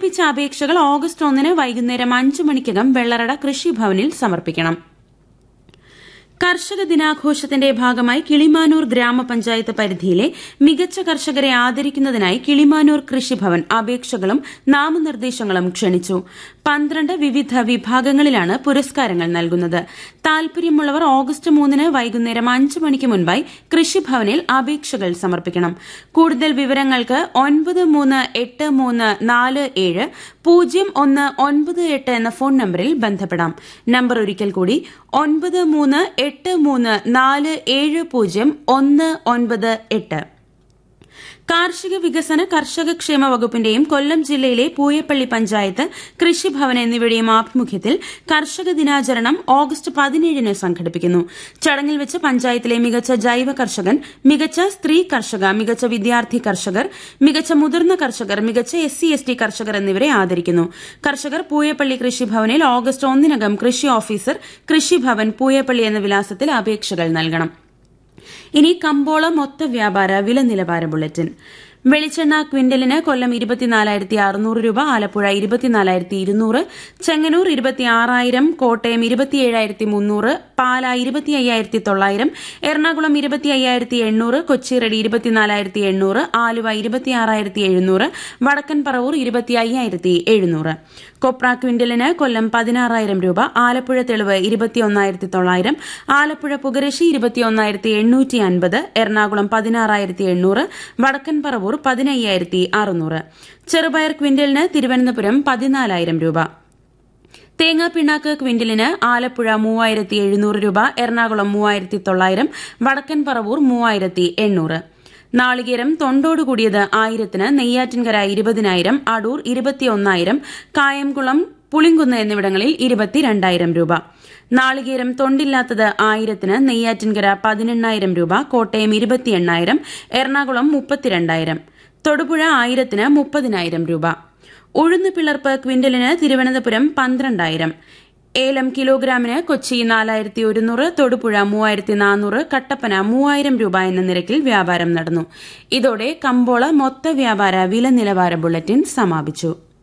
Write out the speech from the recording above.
പൂരിപ്പിച്ച അപേക്ഷകൾ ഓഗസ്റ്റ് ഒന്നിന് വൈകുന്നേരം അഞ്ചു മണിക്കകം വെള്ളറട കൃഷിഭവനിൽ സമർപ്പിക്കണം കർഷക ദിനാഘോഷത്തിന്റെ ഭാഗമായി കിളിമാനൂർ ഗ്രാമപഞ്ചായത്ത് പരിധിയിലെ മികച്ച കർഷകരെ ആദരിക്കുന്നതിനായി കിളിമാനൂർ കൃഷിഭവൻ അപേക്ഷകളും നാമനിർദ്ദേശങ്ങളും ക്ഷണിച്ചു പന്ത്രണ്ട് വിവിധ വിഭാഗങ്ങളിലാണ് പുരസ്കാരങ്ങൾ നൽകുന്നത് താൽപര്യമുള്ളവർ ഓഗസ്റ്റ് മൂന്നിന് വൈകുന്നേരം അഞ്ച് മണിക്ക് മുൻപായി കൃഷിഭവനിൽ അപേക്ഷകൾ സമർപ്പിക്കണം കൂടുതൽ വിവരങ്ങൾക്ക് ഒൻപത് മൂന്ന് എട്ട് മൂന്ന് നാല് ഏഴ് പൂജ്യം ഒന്ന് ഒൻപത് എട്ട് എന്ന ഫോൺ നമ്പറിൽ ബന്ധപ്പെടാം നമ്പർ ഒരിക്കൽ കൂടി ഒൻപത് മൂന്ന് എട്ട് മൂന്ന് നാല് ഏഴ് പൂജ്യം ഒന്ന് ഒൻപത് എട്ട് കാർഷിക വികസന കർഷക ക്ഷേമ വകുപ്പിന്റെയും കൊല്ലം ജില്ലയിലെ പൂയപ്പള്ളി പഞ്ചായത്ത് കൃഷിഭവൻ എന്നിവയുടെയും ആഭിമുഖ്യത്തിൽ കർഷക ദിനാചരണം ഓഗസ്റ്റ് പതിനേഴിന് സംഘടിപ്പിക്കുന്നു ചടങ്ങിൽ വെച്ച് പഞ്ചായത്തിലെ മികച്ച ജൈവ കർഷകൻ മികച്ച സ്ത്രീ കർഷക മികച്ച വിദ്യാർത്ഥി കർഷകർ മികച്ച മുതിർന്ന കർഷകർ മികച്ച എസ് സി എസ് ടി കർഷകർ എന്നിവരെ ആദരിക്കുന്നു കർഷകർ പൂയപ്പള്ളി കൃഷിഭവനിൽ ഓഗസ്റ്റ് ഒന്നിനകം കൃഷി ഓഫീസർ കൃഷിഭവൻ പൂയപ്പള്ളി എന്ന വിലാസത്തിൽ അപേക്ഷകൾ നൽകണം ഇനി കമ്പോള മൊത്ത വ്യാപാര വില നിലവാര ബുള്ളറ്റിൻ വെളിച്ചെണ്ണ ക്വിന്റലിന് കൊല്ലം ഇരുപത്തിനാലായിരത്തി അറുന്നൂറ് രൂപ ആലപ്പുഴ ഇരുപത്തിനാലായിരത്തി ഇരുന്നൂറ് ചെങ്ങന്നൂർ ഇരുപത്തിയാറായിരം കോട്ടയം ഇരുപത്തിയേഴായിരത്തി മുന്നൂറ് പാല ഇരുപത്തി അയ്യായിരത്തി തൊള്ളായിരം എറണാകുളം ഇരുപത്തി അയ്യായിരത്തി എണ്ണൂറ് കൊച്ചിറടി ഇരുപത്തിനാലായിരത്തി എണ്ണൂറ് ആലുവ ഇരുപത്തിയാറായിരത്തി എഴുന്നൂറ് വടക്കൻ പറവൂർ ഇരുപത്തി അയ്യായിരത്തി എഴുന്നൂറ് കൊപ്ര ക്വിന്റലിന് കൊല്ലം പതിനാറായിരം രൂപ ആലപ്പുഴ തെളിവ് ഇരുപത്തിയൊന്നായിരത്തി തൊള്ളായിരം ആലപ്പുഴ പുകരശി ഇരുപത്തിയൊന്നായിരത്തി എണ്ണൂറ്റി അൻപത് എറണാകുളം പതിനാറായിരത്തി എണ്ണൂറ് വടക്കൻ പറവൂർ പതിനയ്യായിരത്തി അറുന്നൂറ് ചെറുപയർ ക്വിന്റലിന് തിരുവനന്തപുരം പതിനാലായിരം രൂപ തേങ്ങാപ്പിണ്ണാക്ക് ക്വിന്റലിന് ആലപ്പുഴ മൂവായിരത്തി എഴുന്നൂറ് രൂപ എറണാകുളം മൂവായിരത്തി തൊള്ളായിരം വടക്കൻ പറവൂർ മൂവായിരത്തി എണ്ണൂറ് നാളികേരം തൊണ്ടോട് കൂടിയത് ആയിരത്തിന് നെയ്യാറ്റിൻകര ഇരുപതിനായിരം അടൂർ ഇരുപത്തിയൊന്നായിരം കായംകുളം പുളിങ്കുന്ന് എന്നിവിടങ്ങളിൽ ഇരുപത്തിരണ്ടായിരം രൂപ നാളികേരം തൊണ്ടില്ലാത്തത് ആയിരത്തിന് നെയ്യാറ്റിൻകര പതിനെണ്ണായിരം രൂപ കോട്ടയം ഇരുപത്തി എണ്ണായിരം എറണാകുളം മുപ്പത്തിരണ്ടായിരം തൊടുപുഴ ആയിരത്തിന് മുപ്പതിനായിരം രൂപ ഉഴുന്ന് പിളർപ്പ് ക്വിന്റലിന് തിരുവനന്തപുരം പന്ത്രണ്ടായിരം ഏലം കിലോഗ്രാമിന് കൊച്ചി നാലായിരത്തി ഒരുന്നൂറ് തൊടുപുഴ മൂവായിരത്തി നാനൂറ് കട്ടപ്പന മൂവായിരം രൂപ എന്ന നിരക്കിൽ വ്യാപാരം നടന്നു ഇതോടെ കമ്പോള മൊത്ത വ്യാപാര വില നിലവാര ബുള്ളറ്റിൻ സമാപിച്ചു